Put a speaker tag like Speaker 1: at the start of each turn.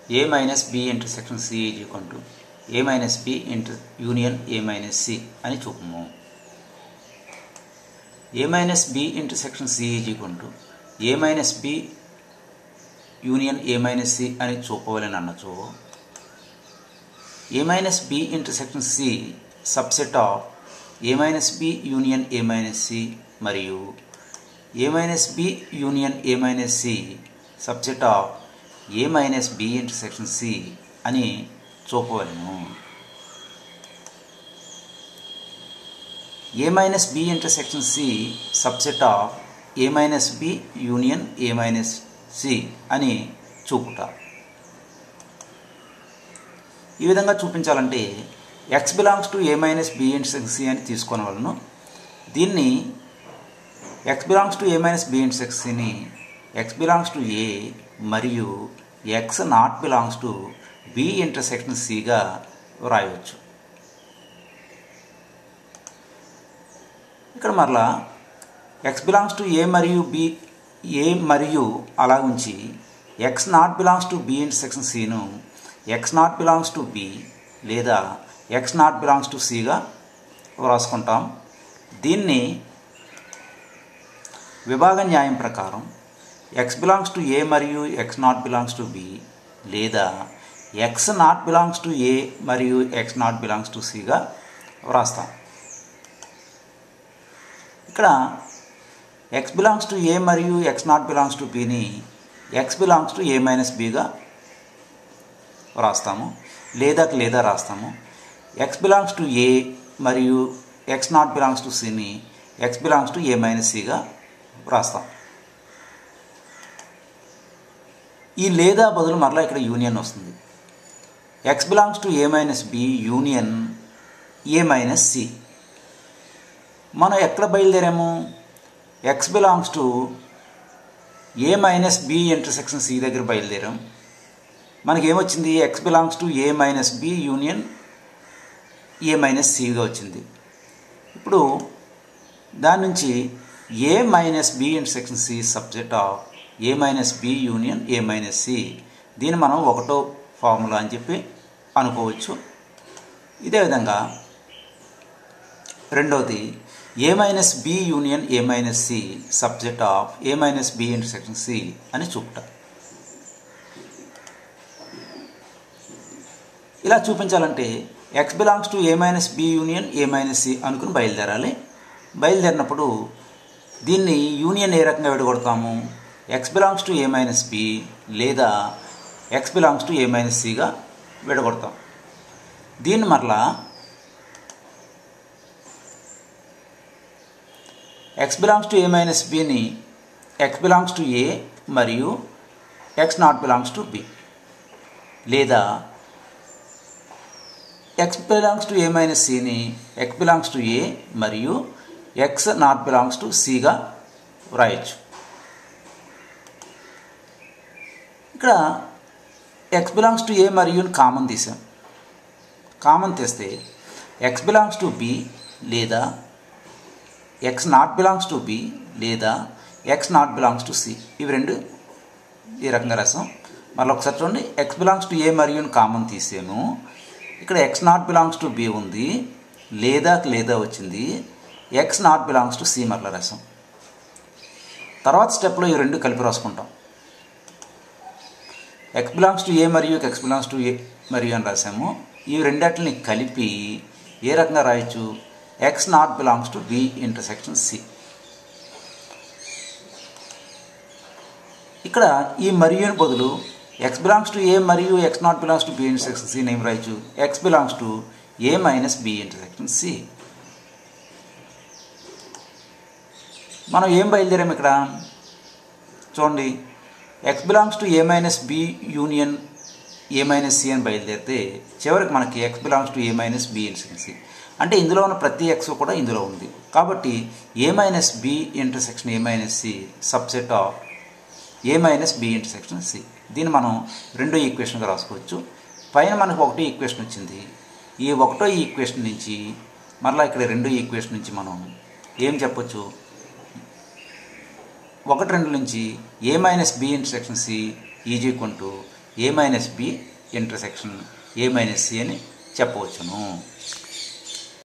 Speaker 1: A minus B intersection C is equal to A minus B inter union A minus C అని చూపము A minus B intersection C is equal to A minus B union A minus C అని చూపవాలని అన్నచో A minus B intersection C subset of A minus B union A minus C మరియు A minus B union A minus C subset of A minus B intersection C అని చూపవలను A minus B intersection C subset of A minus B union A minus C అని చూపుట ఈ విధంగా చూపించాలంటే X belongs to A minus B intersection C అని తీసుకునే వాళ్ళను దీన్ని X belongs to A minus B intersection సిని ఎక్స్ బిలాంగ్స్ టు ఏ మరియు X not belongs to B intersection సిగా వ్రాయవచ్చు ఇక్కడ మరలా ఎక్స్ బిలాంగ్స్ టు ఏ మరియు బి ఏ మరియు అలా ఉంచి X not belongs to B intersection సిను X not belongs to B లేదా ఎక్స్ నాట్ బిలాంగ్స్ టు సిగా వ్రాసుకుంటాం దీన్ని విభాగ న్యాయం ప్రకారం ఎక్స్ బిలాంగ్స్ టు ఏ మరియు X not belongs to B లేదా X not belongs to A మరియు ఎక్స్ నాట్ బిలాంగ్స్ టు సిగా వ్రాస్తాం ఇక్కడ ఎక్స్ బిలాంగ్స్ టు ఏ మరియు ఎక్స్ నాట్ బిలాంగ్స్ టు బిని X belongs to A minus బిగా రాస్తాము లేదా లేదా రాస్తాము ఎక్స్ బిలాంగ్స్ టు ఏ మరియు ఎక్స్ నాట్ బిలాంగ్స్ టు సిని X belongs to A minus సిగా రాస్తాం ఈ లేదా బదులు మరలా ఇక్కడ యూనియన్ వస్తుంది X belongs to A minus B union A minus C మనం ఎక్కడ బయలుదేరాము X belongs to A minus B intersection C దగ్గర బయలుదేరాం మనకి ఏమొచ్చింది X belongs to A minus B union A minus సిగా వచ్చింది ఇప్పుడు దాని నుంచి A minus B intersection C subject of A minus B union A minus C దీన్ని మనం ఒకటో ఫార్ములా అని చెప్పి అనుకోవచ్చు ఇదే విధంగా రెండవది A minus B union A minus C subject of A minus B intersection C అని చూపుట ఇలా చూపించాలంటే X belongs to A minus B union A minus C అనుకుని బయలుదేరాలి బయలుదేరినప్పుడు దీన్ని యూనియన్ ఏ రకంగా విడగొడతాము x belongs to A minus B లేదా x belongs to A minus సిగా విడగొడతాం దీన్ని మరలా x belongs to A minus బిని ఎక్స్ బిలాంగ్స్ టు ఏ మరియు X not belongs to B లేదా x belongs to A minus సిని ఎక్స్ బిలాంగ్స్ టు ఏ మరియు ఎక్స్ నాట్ బిలాంగ్స్ టు సిగా వ్రాయచ్చు ఇక్కడ ఎక్స్ బిలాంగ్స్ టు ఏ మరియు common తీసాం కామన్ తీస్తే ఎక్స్ బిలాంగ్స్ టు బి లేదా X not belongs to B లేదా X not belongs to C ఇవి రెండు ఈ రకంగా రాసాం మళ్ళీ ఒకసారి చూడండి ఎక్స్ బిలాంగ్స్ టు ఏ మరియు కామన్ తీసాము ఇక్కడ x not belongs to B ఉంది లేదా లేదా వచ్చింది x not belongs to C మరలా రాసాం తర్వాత స్టెప్లో ఈ రెండు కలిపి రాసుకుంటాం ఎక్స్ బిలాంగ్స్ టు ఏ మరియు ఎక్స్ బిలాంగ్స్ టు ఏ మరియు అని రాసాము ఈ రెండింటిని కలిపి ఏ రకంగా రాయొచ్చు x not belongs to B intersection C ఇక్కడ ఈ మరియు బదులు ఎక్స్ బిలాంగ్స్ టు ఏ మరియు X not belongs to B intersection C నేమ్ రాయొచ్చు x belongs to A minus B intersection C మనం ఏం బయలుదేరాం ఇక్కడ చూడండి x belongs to A minus B union A minus C అని బయలుదేరితే చివరికి మనకి x belongs to A minus B intersection C అంటే ఇందులో ఉన్న ప్రతి ఎక్స్ కూడా ఇందులో ఉంది కాబట్టి A minus B intersection A minus C subset of A minus B intersection C దీన్ని మనం రెండో ఈక్వేషన్గా రాసుకోవచ్చు పైన మనకు ఒకటో ఈక్వేషన్ వచ్చింది ఈ ఒకటో ఈక్వేషన్ నుంచి మరలా ఇక్కడ రెండో ఈక్వేషన్ నుంచి మనం ఏం చెప్పొచ్చు ఒకటి రెండు నుంచి A minus B intersection C is equal to A minus B intersection A minus C అని చెప్పవచ్చును